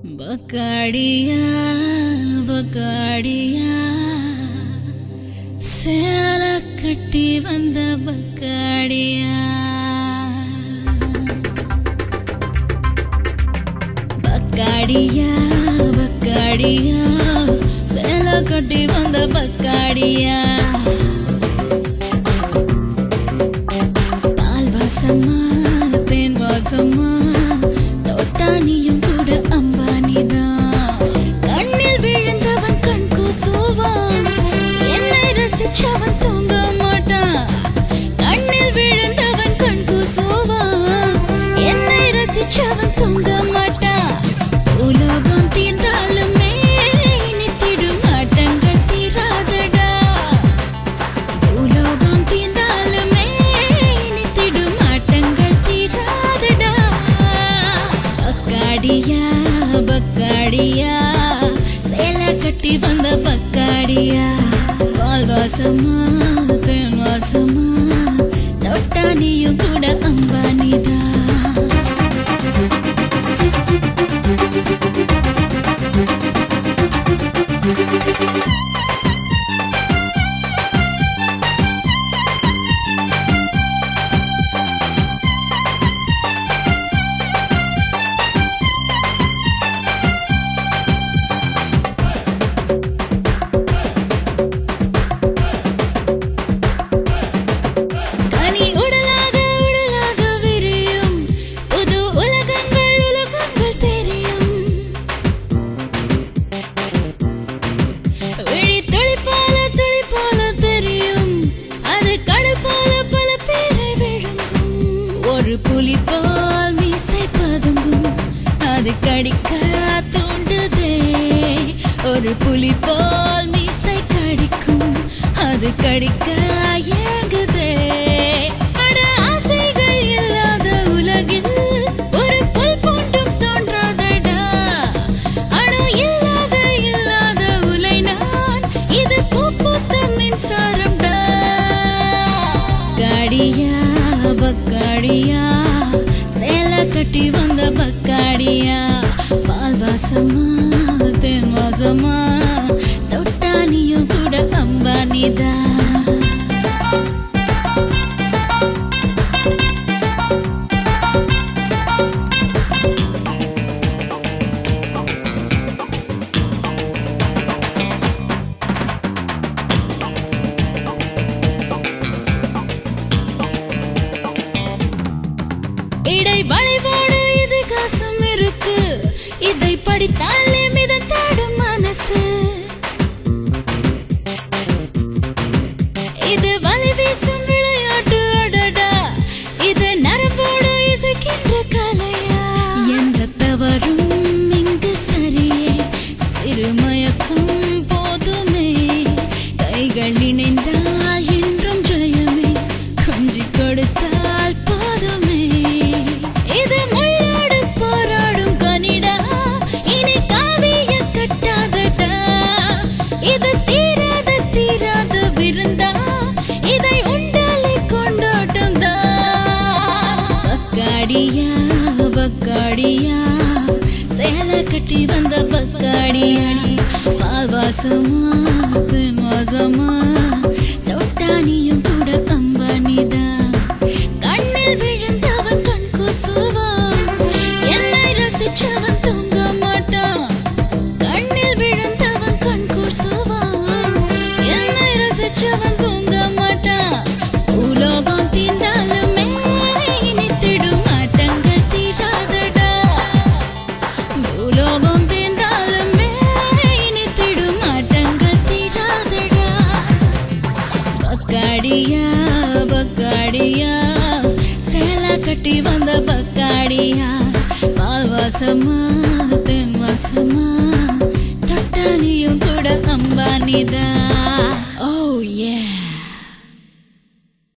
பக்காடியா பக்காடியா சேல கட்டி வந்த பக்காடியா பக்காடியா பக்காடியா சேல கட்டி வந்த பக்காடியா பால் வாசமா தேன் வாசமா தொட்டானியும் கூட அம்பானிதான் கண்ணில் விழுந்தவன் கண் கூசுவான் என்னை ரசிச்சவன் தூங்க மாட்டான் கண்ணில் விழுந்தவன் கண் கூசுவான் என்னை ரசிச்சவன் தூங்க மாட்டான் உலகம் தீர்ந்தாலுமே நித்திடும் ஆட்டங்கள் தீராதடா உலோகம் தீர்ந்தாலுமே நித்திடும் ஆட்டங்கள் தீராதடா பக்காடியா பக்காடியா சேல கட்டி வந்த பக்காடியா பால் வாசமா தேன் வாசமா தொட்டானியும் கூட அம்பானிதா கனி உடலாக உடலாக விரியும் புது உலகங்கள் உலகங்கள் தெரியும் விழி துளி போல துளி போல தெரியும் அது கடல் போல பல பேரை விழுங்கும் ஒரு புலி போல் மீசை பதுங்கும் அது கடிக்க தூண்டுதே ஒரு புலி போல் மீசை கடிக்கும் அது கடிக்க ஏங்குதே அட ஆசைகள் இல்லாத உலகில் ஒரு புல் போன்றும் தோன்றாதடா அணு இல்லாத இல்லாத உலை நான் இது பூ பூத்த மின்சாரம்டா காடியா பக்காடியா சேல கட்டி வந்த பக்காடியா பால் வாசமா தேன் வாசமா தொட்டானியும் கூட அம்பானிதா இடை வழிபாடு இது காசும் இருக்கு இதை படித்தாலே மிதந்தாடும் மனசு இது வலி வீசும் விளையாட்டு அடடா இது நரம்போடு இசைக்கின்ற கலையா எந்த தவறும் இங்கு சரியே சிறுமயக்கம் போதுமே கைகள் இணைந்தால் என்றும் ஜெயமே கொஞ்சி கொடுத்தால் போதுமே இது முள்ளோடு போராடும் கனிடா இனி காவிய கட்டாதடா இது தீராத தீராத விருந்தா இதை உண்டாலே கொண்டாட்டம் பக்காடியா பக்காடியா சேல கட்டி வந்த பக்காடியா பால் வாசமா தேன் வாசமா தொட்டானியும் கூட அம்பானிதா கண்ணில் விழுந்தவன் கண் கூசுவான் என்னை ரசிச்சவன் தூங்க மாட்டான் கண்ணில் விழுந்தவன் கண் கூசுவான் என்னை ரசிச்சவன் தூங்க மாட்டான் உலோகம் தீர்ந்தாலுமே நித்திடும் ஆட்டங்கள் தீராதடா உலோகம் தீர்ந்தாலுமே நித்திடும் ஆட்டங்கள் தீராதடா பக்காடியா பக்காடியா சேல கட்டி வந்த பக்காடியா பால் வாசமா தென் வாசமா தொட்டானியும் கூட அம்பானிதா